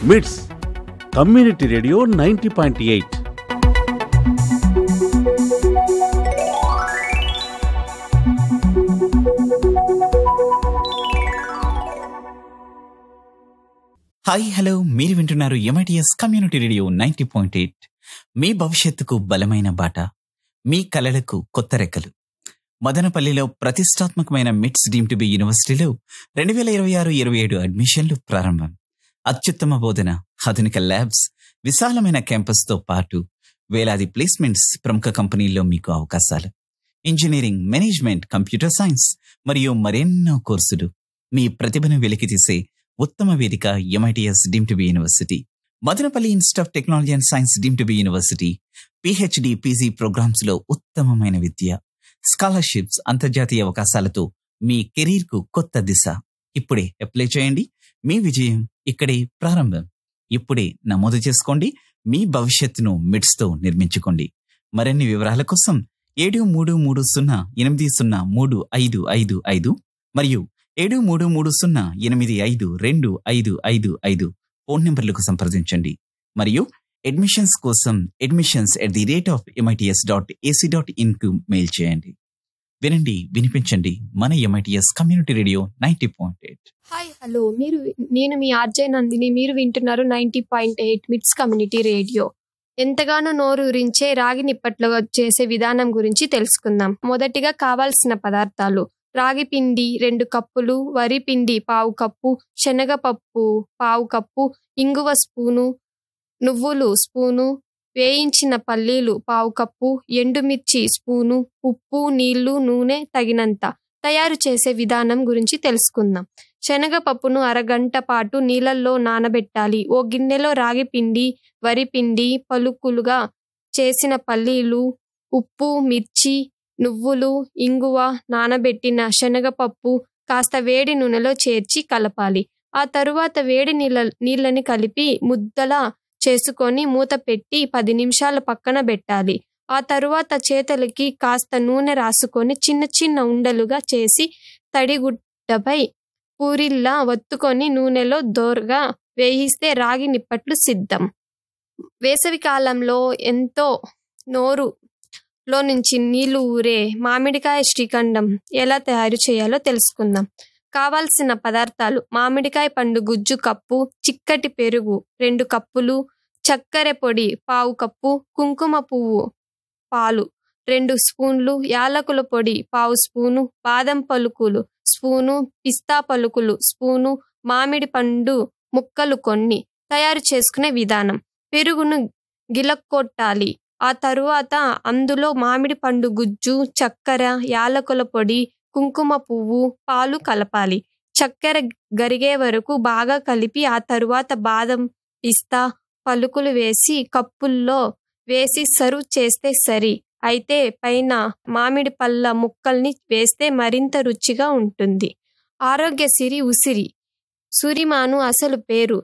mids community radio ninety point eight hi hello మీరు వింటున్నారు MITS community radio ninety point eight మీ భవిష్యత్తుకు బలమైన బాట మీ కలలకు కొత్త రెక్కలు మదనపల్లిలో ప్రతిష్టాత్మకమైన మిట్స్ డీమ్ టు బి యూనివర్సిటీలో రెండు వేల ఇరవై ఆరు ఇరవై ఏడు అడ్మిషన్లు ప్రారంభం అత్యుత్తమ బోధన ఆధునిక ల్యాబ్స్ విశాలమైన క్యాంపస్తో పాటు వేలాది ప్లేస్మెంట్స్ ప్రముఖ కంపెనీల్లో మీకు అవకాశాలు ఇంజనీరింగ్ మేనేజ్మెంట్ కంప్యూటర్ సైన్స్ మరియు మరెన్నో కోర్సులు మీ ప్రతిభను వెలికితీసే ఉత్తమ వేదిక MITS deem to be university Madanapalle institute of technology and science deem to be university PhD PG programmes లో ఉత్తమమైన విద్య స్కాలర్షిప్స్ అంతర్జాతీయ అవకాశాలతో మీ కెరీర్ కు కొత్త దిశ ఇప్పుడే అప్లై చేయండి మీ విజయం ఇక్కడే ప్రారంభం ఇప్పుడే నమోదు చేసుకోండి మీ భవిష్యత్తును మిడ్స్ తో నిర్మించుకోండి మరిన్ని వివరాల కోసం ఏడు మూడు మూడు సున్నా ఎనిమిది సున్నా మూడు ఐదు ఐదు ఐదు మరియు ఏడు మూడు మూడు సున్నా ఎనిమిది ఐదు రెండు ఐదు ఐదు ఐదు ఫోన్ నెంబర్లకు సంప్రదించండి మరియు అడ్మిషన్స్ కోసం admissions at the rate of MITS dot AC dot in కు మెయిల్ చేయండి వినండి వినిపించండి మన MITS community radio ninety point eight hi hello మీరు నేను మీ ఆర్జే నందిని మీరు వింటున్నారు ninety point eight MITS community radio ఎంతగానో నోరూరించే రాగి నిప్పట్లో చేసే విధానం గురించి తెలుసుకుందాం మొదటిగా కావాల్సిన పదార్థాలు రాగి పిండి రెండు కప్పులు వరి పిండి పావు కప్పు శనగపప్పు పావు కప్పు ఇంగువ స్పూను నువ్వులు స్పూను వేయించిన పల్లీలు పావు కప్పు ఎండుమిర్చి స్పూను ఉప్పు నీళ్లు నూనె తగినంత తయారు చేసే విధానం గురించి తెలుసుకుందాం శనగపప్పును అరగంట పాటు నీళ్ళల్లో నానబెట్టాలి ఓ గిన్నెలో రాగి పిండి వరి పిండి పలుకులుగా చేసిన పల్లీలు ఉప్పు మిర్చి నువ్వులు ఇంగువ నానబెట్టిన శనగపప్పు కాస్త వేడి నూనెలో చేర్చి కలపాలి ఆ తరువాత వేడి నీళ్ళ నీళ్ళని కలిపి ముద్దలా చేసుకొని మూత పెట్టి పది నిమిషాల పక్కన పెట్టాలి ఆ తరువాత చేతులకి కాస్త నూనె రాసుకొని చిన్న చిన్న ఉండలుగా చేసి తడిగుడ్డపై పూరిల్లా ఒత్తుకొని నూనెలో దోరగా వేయిస్తే రాగి నిప్పట్లు సిద్ధం వేసవి కాలంలో ఎంతో నోరు లో నుంచి నీళ్లు ఊరే మామిడికాయ శ్రీఖండం ఎలా తయారు చేయాలో తెలుసుకుందాం కావాల్సిన పదార్థాలు మామిడికాయ పండు గుజ్జు కప్పు చిక్కటి పెరుగు రెండు కప్పులు చక్కెర పొడి పావు కప్పు కుంకుమ పువ్వు పాలు రెండు స్పూన్లు యాలకుల పొడి పావు స్పూను బాదం పలుకులు స్పూను పిస్తా పలుకులు స్పూను మామిడి పండు ముక్కలు కొన్ని తయారు చేసుకునే విధానం పెరుగును గిలక్కొట్టాలి ఆ తరువాత అందులో మామిడి పండు గుజ్జు చక్కెర యాలకుల పొడి కుంకుమ పువ్వు పాలు కలపాలి చక్కెర గరిగే వరకు బాగా కలిపి ఆ తరువాత బాదం పిస్తా పలుకులు వేసి కప్పుల్లో వేసి సర్వ్ చేస్తే సరి అయితే పైన మామిడి పళ్ళ ముక్కల్ని వేస్తే మరింత రుచిగా ఉంటుంది ఆరోగ్యసిరి ఉసిరి సూరిమాను అసలు పేరు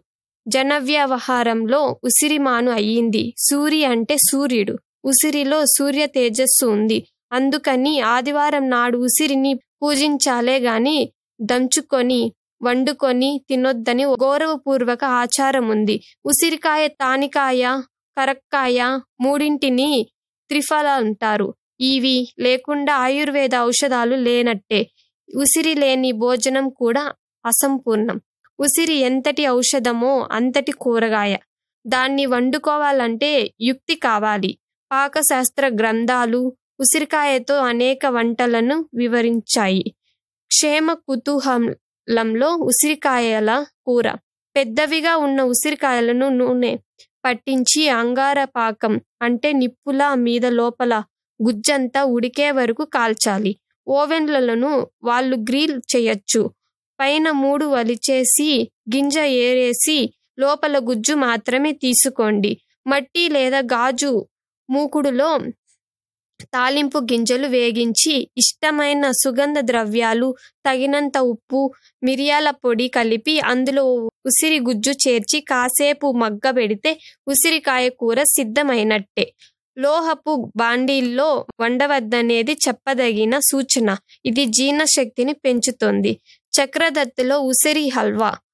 జనవ్యవహారంలో ఉసిరిమాను అయ్యింది సూరి అంటే సూర్యుడు ఉసిరిలో సూర్య తేజస్సు ఉంది అందుకని ఆదివారం నాడు ఉసిరిని పూజించాలే గాని దంచుకొని వండుకొని తినొద్దని గౌరవపూర్వక ఆచారం ఉంది ఉసిరికాయ తానికాయ కరక్కాయ మూడింటిని త్రిఫల అంటారు ఇవి లేకుండా ఆయుర్వేద ఔషధాలు లేనట్టే ఉసిరి లేని భోజనం కూడా అసంపూర్ణం ఉసిరి ఎంతటి ఔషధమో అంతటి కూరగాయ దాన్ని వండుకోవాలంటే యుక్తి కావాలి పాకశాస్త్ర గ్రంథాలు ఉసిరికాయతో అనేక వంటలను వివరించాయి క్షేమ కుతూహలంలో ఉసిరికాయల కూర పెద్దవిగా ఉన్న ఉసిరికాయలను నూనె పట్టించి అంగార పాకం అంటే నిప్పుల మీద లోపల గుజ్జంతా ఉడికే వరకు కాల్చాలి ఓవెన్లను వాళ్ళు గ్రిల్ చేయొచ్చు పైన మూడు వలిచేసి గింజ ఏరేసి లోపల గుజ్జు మాత్రమే తీసుకోండి మట్టి లేదా గాజు మూకుడులో తాలింపు గింజలు వేగించి ఇష్టమైన సుగంధ ద్రవ్యాలు తగినంత ఉప్పు మిరియాల పొడి కలిపి అందులో ఉసిరి గుజ్జు చేర్చి కాసేపు మగ్గబెడితే ఉసిరికాయ కూర సిద్ధమైనట్టే లోహపు బాండీల్లో వండవద్దనేది చెప్పదగిన సూచన ఇది జీర్ణశక్తిని పెంచుతుంది చక్రదత్తులో ఉసిరి హల్వా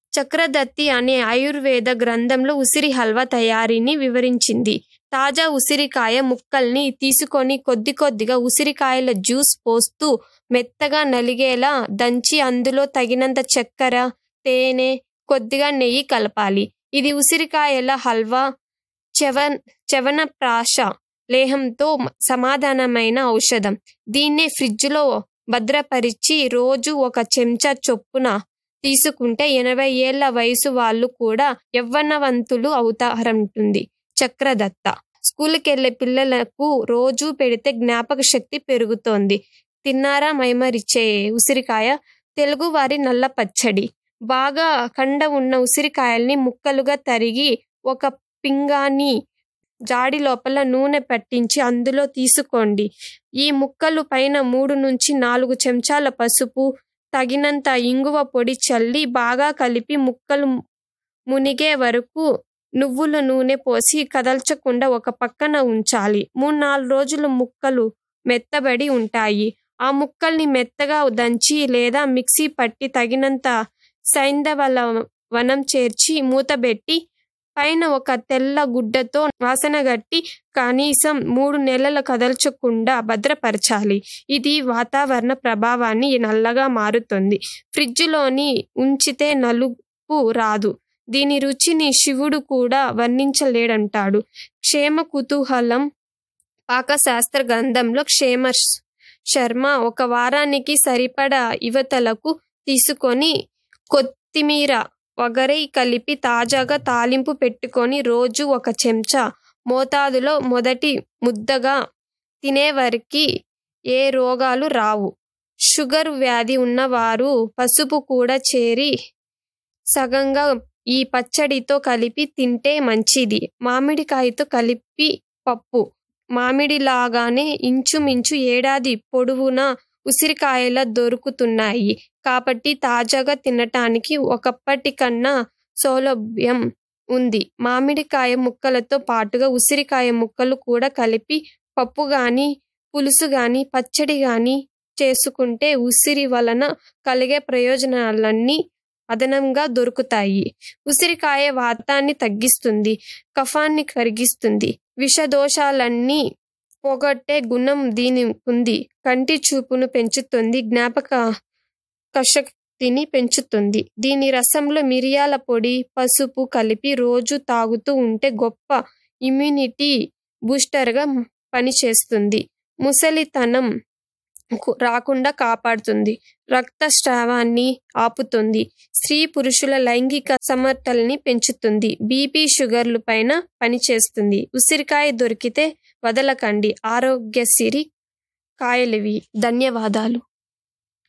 చక్రదత్తి అనే ఆయుర్వేద గ్రంథంలో ఉసిరి హల్వా తయారీని వివరించింది తాజా ఉసిరికాయ ముక్కల్ని తీసుకొని కొద్ది కొద్దిగా ఉసిరికాయల జ్యూస్ పోస్తూ మెత్తగా నలిగేలా దంచి అందులో తగినంత చక్కెర తేనె కొద్దిగా నెయ్యి కలపాలి ఇది ఉసిరికాయల హల్వా చవన్ చవనప్రాశ లేహంతో సమాధానమైన ఔషధం దీన్నే ఫ్రిడ్జ్లో భద్రపరిచి రోజు ఒక చెంచా చొప్పున తీసుకుంటే ఎనభై ఏళ్ల వయసు వాళ్ళు కూడా యవ్వనవంతులు అవుతారంటుంది చక్రదత్త స్కూల్కి వెళ్ళే పిల్లలకు రోజు పెడితే జ్ఞాపక శక్తి పెరుగుతోంది తిన్నారా మైమరిచ్చే ఉసిరికాయ తెలుగు వారి నల్ల పచ్చడి బాగా కండ ఉన్న ఉసిరికాయల్ని ముక్కలుగా తరిగి ఒక పింగాని జాడి లోపల నూనె పట్టించి అందులో తీసుకోండి ఈ ముక్కలు పైన మూడు నుంచి నాలుగు చెంచాల పసుపు తగినంత ఇంగువ పొడి చల్లి బాగా కలిపి ముక్కలు మునిగే వరకు నువ్వుల నూనె పోసి కదల్చకుండా ఒక పక్కన ఉంచాలి మూడు నాలుగు రోజులు ముక్కలు మెత్తబడి ఉంటాయి ఆ ముక్కల్ని మెత్తగా దంచి లేదా మిక్సీ పట్టి తగినంత సైంధవ వనం చేర్చి మూతబెట్టి పైన ఒక తెల్ల గుడ్డతో వాసనగట్టి కనీసం మూడు నెలలు కదల్చకుండా భద్రపరచాలి ఇది వాతావరణ ప్రభావాన్ని నల్లగా మారుతుంది ఫ్రిడ్జ్లోని ఉంచితే నలుపు రాదు దీని రుచిని శివుడు కూడా వర్ణించలేడంటాడు క్షేమ కుతూహలం పాకశాస్త్ర గ్రంథంలో క్షేమ శర్మ ఒక వారానికి సరిపడా యువతలకు తీసుకొని కొత్తిమీర వగరై కలిపి తాజాగా తాలింపు పెట్టుకొని రోజు ఒక చెంచా మోతాదులో మొదటి ముద్దగా తినేవారికి ఏ రోగాలు రావు షుగర్ వ్యాధి ఉన్నవారు పసుపు కూడా చేరి సగంగా ఈ పచ్చడితో కలిపి తింటే మంచిది మామిడికాయతో కలిపి పప్పు మామిడిలాగానే ఇంచుమించు ఏడాది పొడవునా ఉసిరికాయల దొరుకుతున్నాయి కాబట్టి తాజాగా తినటానికి ఒకప్పటి కన్నా సౌలభ్యం ఉంది మామిడికాయ ముక్కలతో పాటుగా ఉసిరికాయ ముక్కలు కూడా కలిపి పప్పు గాని పులుసు గాని పచ్చడి గాని చేసుకుంటే ఉసిరి వలన కలిగే ప్రయోజనాలన్నీ అదనంగా దొరుకుతాయి ఉసిరికాయ వాతాన్ని తగ్గిస్తుంది కఫాన్ని కరిగిస్తుంది విషదోషాలన్నీ పోగొట్టే గుణం దీని ఉంది కంటి చూపును పెంచుతుంది జ్ఞాపక కశక్తిని పెంచుతుంది దీని రసంలో మిరియాల పొడి పసుపు కలిపి రోజు తాగుతూ ఉంటే గొప్ప ఇమ్యూనిటీ బూస్టర్గా పనిచేస్తుంది ముసలితనం రాకుండా కాపాడుతుంది రక్తస్రావాన్ని ఆపుతుంది స్త్రీ పురుషుల లైంగిక సమర్థల్ని పెంచుతుంది బీపీ షుగర్లు పైన పనిచేస్తుంది ఉసిరికాయ దొరికితే వదలకండి ఆరోగ్యసిరి కాయలివి ధన్యవాదాలు